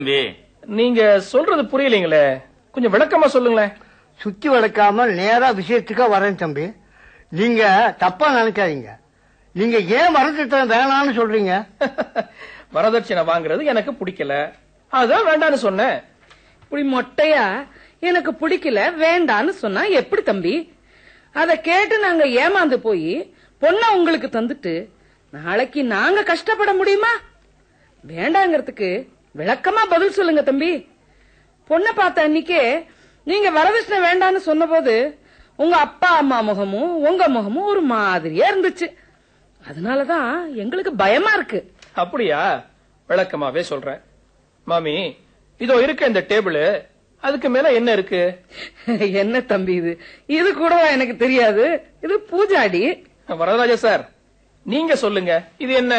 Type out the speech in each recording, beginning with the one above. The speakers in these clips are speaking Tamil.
தம்பி நீங்க சொல்றது புரியலீங்களே கொஞ்சம் விளக்கமா சொல்லுங்களேன் சுத்தி வளர்க்காம நேரா விஷயத்துக்கா வரேன் தம்பி நீங்க தப்பா நினைக்காதீங்க நீங்க ஏன் வரத்திட்டம் வேணாம்னு சொல்றீங்க வரதட்சணை வாங்குறது எனக்கு பிடிக்கல அதான் வேண்டான்னு சொன்னேன் இப்படி மொட்டையா எனக்கு பிடிக்கல வேண்டான்னு சொன்னா எப்படி தம்பி அத கேட்டு நாங்க ஏமாந்து போய் பொண்ண உங்களுக்கு தந்துட்டு நாளைக்கு நாங்க கஷ்டப்பட முடியுமா வேண்டாங்கிறதுக்கு விளக்கமா பதில் சொல்லுங்க தம்பி பொண்ணை பார்த்த அன்னைக்கே நீங்க வரதட்சணை வேண்டான்னு சொன்னபோது உங்க அப்பா அம்மா முகமும் உங்க முகமும் ஒரு மாதிரியா இருந்துச்சு அதனாலதான் எங்களுக்கு பயமா இருக்கு அப்படியா விளக்கமாவே சொல்றேன் மாமி இதோ இருக்க இந்த டேபிள் அதுக்கு மேல என்ன இருக்கு என்ன தம்பி இது இது கூடவா எனக்கு தெரியாது இது பூஜாடி வரதராஜ சார் நீங்க சொல்லுங்க இது என்ன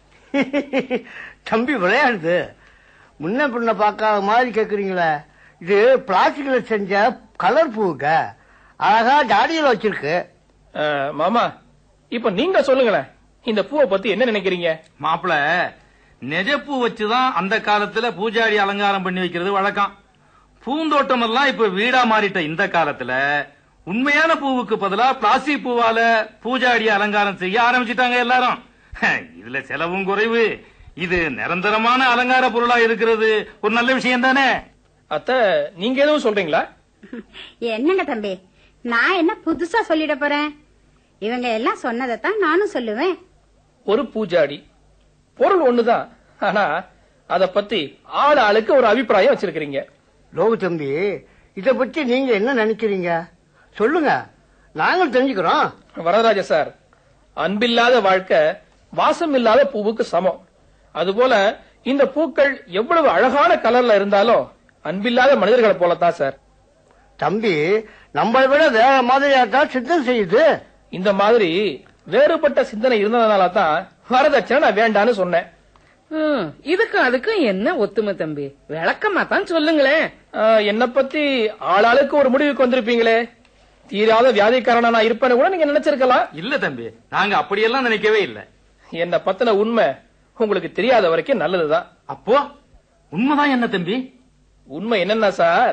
தம்பி விளையாடுது முன்ன பின்ன பார்க்காத மாதிரி கேக்குறீங்களே இது பிளாஸ்டிக்ல செஞ்ச கலர் பூவுங்க அழகா ஜாடியில வச்சிருக்கு அஹ், மாமா இப்ப நீங்க சொல்லுங்களேன் இந்த பூவை பத்தி என்ன நினைக்கிறீங்க மாப்பிள நெஜப்பூ வச்சுதான் அந்த காலத்துல பூஜாடி அலங்காரம் பண்ணி வைக்கிறது வழக்கம் பூந்தோட்டம் எல்லாம் இப்ப வீடா மாறிட்ட இந்த காலத்துல உண்மையான பூவுக்கு பதிலா பிளாஸ்டிக் பூவால பூஜாடி அலங்காரம் செய்ய ஆரம்பிச்சிட்டாங்க எல்லாரும் இதுல செலவும் குறைவு இது நிரந்தரமான அலங்கார பொருளா இருக்கிறது ஒரு நல்ல விஷயம் தானே அத்த நீங்க எதுவும் சொல்றீங்களா என்னங்க தம்பி நான் என்ன புதுசா சொல்லிட போறேன் இவங்க எல்லாம் சொன்னதைத்தான் நானும் சொல்லுவேன் ஒரு பூஜாடி பொருள் ஒண்ணுதான் ஆனா அத பத்தி ஆள் ஆளுக்கு ஒரு அபிப்பிராயம் வச்சிருக்கீங்க லோகு தம்பி இத பத்தி நீங்க என்ன நினைக்கிறீங்க சொல்லுங்க நாங்கள் தெரிஞ்சுக்கிறோம் வரதராஜ சார் அன்பில்லாத வாழ்க்கை வாசம் இல்லாத பூவுக்கு சமம் அதுபோல இந்த பூக்கள் எவ்வளவு அழகான கலர்ல இருந்தாலும் அன்பில்லாத மனிதர்களை போலத்தான் சார் தம்பி நம்மளை விட வேற மாதிரியா தான் சித்தம் செய்யுது இந்த மாதிரி வேறுபட்ட சிந்தனை இருந்ததுனால தான் வரதட்சணை நான் வேண்டான்னு சொன்னேன் ம், இதுக்கும் அதுக்கும் என்ன ஒத்துமை தம்பி விளக்கமா தான் சொல்லுங்களேன் ஆஹ், என்னை பத்தி ஆளாளுக்கு ஒரு முடிவுக்கு வந்திருப்பீங்களே தீராத வியாதிக்காரனா நான் இருப்பேன்னு கூட நீங்க நினைச்சிருக்கலாம் இல்ல தம்பி நாங்க அப்படியெல்லாம் நினைக்கவே இல்ல என்னை பத்தின உண்மை உங்களுக்கு தெரியாத வரைக்கும் நல்லதுதான் அப்போ உண்மைதான் என்ன தம்பி உண்மை என்னன்னா சார்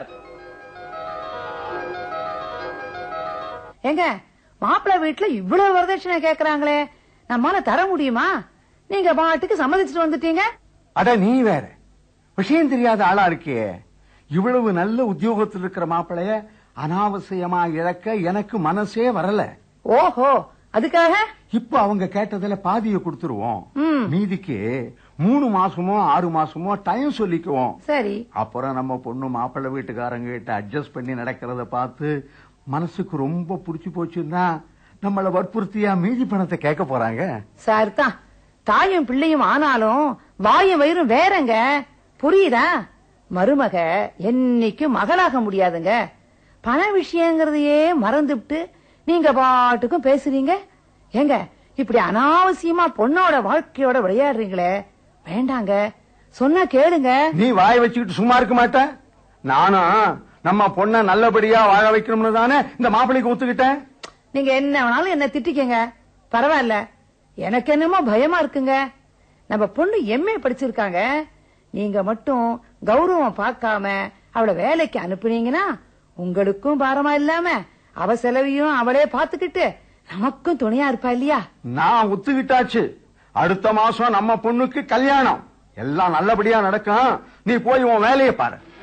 ஏங்க மாப்பிள்ளை வீட்டுல இவ்வளவு வரதட்சணை கேக்குறாங்களே நம்மால தர முடியுமா நீங்க பாட்டுக்கு சம்மதிச்சுட்டு வந்துட்டீங்க அட நீ வேற விஷயம் தெரியாத ஆளா இருக்கே இவ்வளவு நல்ல உத்தியோகத்தில் இருக்கிற மாப்பிளைய அனாவசியமா இழக்க எனக்கு மனசே வரல ஓஹோ அதுக்காக இப்ப அவங்க கேட்டதுல பாதியை கொடுத்துருவோம் ம். மீதிக்கு மூணு மாசமோ ஆறு மாசமோ டைம் சொல்லிக்குவோம் சரி அப்புறம் நம்ம பொண்ணு மாப்பிள்ளை வீட்டுக்காரங்க கிட்ட அட்ஜஸ்ட் பண்ணி நடக்கிறத பார்த்து மனசுக்கு ரொம்ப புடிச்சு போச்சுன்னா நம்மள வற்புறுத்தியா மீதி பணத்தை கேட்க போறாங்க சார் தான் தாயும் பிள்ளையும் ஆனாலும் வாயும் வயிறும் வேறங்க புரியுதா மருமக என்னைக்கும் மகளாக முடியாதுங்க பண விஷயங்கிறதையே மறந்துவிட்டு நீங்க பாட்டுக்கும் பேசுறீங்க ஏங்க இப்படி அனாவசியமா பொண்ணோட வாழ்க்கையோட விளையாடுறீங்களே வேண்டாங்க சொன்னா கேளுங்க நீ வாய் வச்சுக்கிட்டு சும்மா இருக்க மாட்ட நானும் நம்ம பொண்ண நல்லபடியா வாழ வைக்கணும்னு தானே இந்த மாப்பிள்ளைக்கு ஒத்துக்கிட்டேன் நீங்க என்ன வேணாலும் என்ன திட்டிக்கங்க பரவாயில்ல எனக்கு என்னமோ பயமா இருக்குங்க நம்ம பொண்ணு எம்ஏ படிச்சிருக்காங்க நீங்க மட்டும் கௌரவம் பார்க்காம அவளை வேலைக்கு அனுப்புனீங்கன்னா உங்களுக்கும் பாரமா இல்லாம அவ செலவையும் அவளே பாத்துக்கிட்டு நமக்கும் துணையா இருப்பா இல்லையா நான் ஒத்துக்கிட்டாச்சு அடுத்த மாசம் நம்ம பொண்ணுக்கு கல்யாணம் எல்லாம் நல்லபடியா நடக்கும் நீ போய் உன் வேலையை பாரு